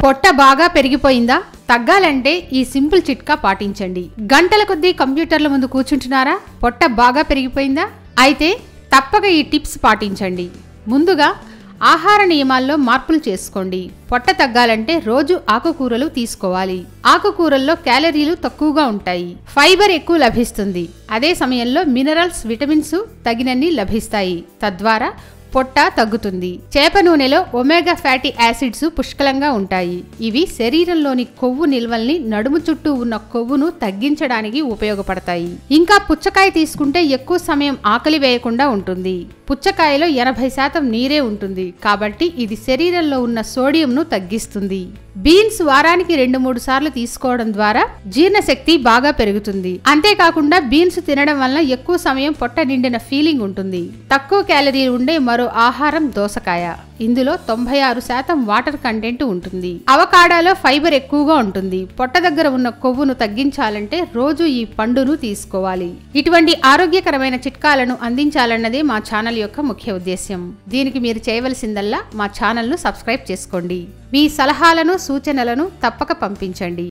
పొట్ట బాగా పెరిగిపోయిందా తగ్గాలంటే ఈ సింపుల్ చిట్కా పాటించండి గంటల కొద్దీ కంప్యూటర్ల ముందు కూర్చుంటున్నారా పొట్ట బాగా పెరిగిపోయిందా అయితే తప్పక ఈ టిప్స్ పాటించండి ముందుగా ఆహార నియమాల్లో మార్పులు చేసుకోండి పొట్ట తగ్గాలంటే రోజు ఆకుకూరలు తీసుకోవాలి ఆకుకూరల్లో క్యాలరీలు తక్కువగా ఉంటాయి ఫైబర్ ఎక్కువ లభిస్తుంది అదే సమయంలో మినరల్స్ విటమిన్స్ తగినన్ని లభిస్తాయి తద్వారా పొట్ట తగ్గుతుంది చేప నూనెలో ఒమేగా ఫ్యాటీ యాసిడ్స్ పుష్కలంగా ఉంటాయి ఇవి శరీరంలోని కొవ్వు నిల్వల్ని నడుము చుట్టూ ఉన్న కొవ్వును తగ్గించడానికి ఉపయోగపడతాయి ఇంకా పుచ్చకాయ తీసుకుంటే ఎక్కువ సమయం ఆకలి వేయకుండా ఉంటుంది పుచ్చకాయలో ఎనభై శాతం నీరే ఉంటుంది కాబట్టి ఇది శరీరంలో ఉన్న సోడియంను తగ్గిస్తుంది బీన్స్ వారానికి రెండు మూడు సార్లు తీసుకోవడం ద్వారా జీర్ణశక్తి బాగా పెరుగుతుంది అంతేకాకుండా బీన్స్ తినడం వల్ల ఎక్కువ సమయం పొట్ట నిండిన ఫీలింగ్ ఉంటుంది తక్కువ క్యాలరీలు ఉండే మరో ఆహారం దోసకాయ ఇందులో తొంభై ఆరు శాతం వాటర్ కంటెంట్ ఉంటుంది అవకాడాలో ఫైబర్ ఎక్కువగా ఉంటుంది పొట్ట దగ్గర ఉన్న కొవ్వును తగ్గించాలంటే రోజు ఈ పండును తీసుకోవాలి ఇటువంటి ఆరోగ్యకరమైన చిట్కాలను అందించాలన్నదే మా ఛానల్ యొక్క ముఖ్య ఉద్దేశ్యం దీనికి మీరు చేయవలసిందల్లా మా ఛానల్ను సబ్స్క్రైబ్ చేసుకోండి మీ సలహాలను సూచనలను తప్పక పంపించండి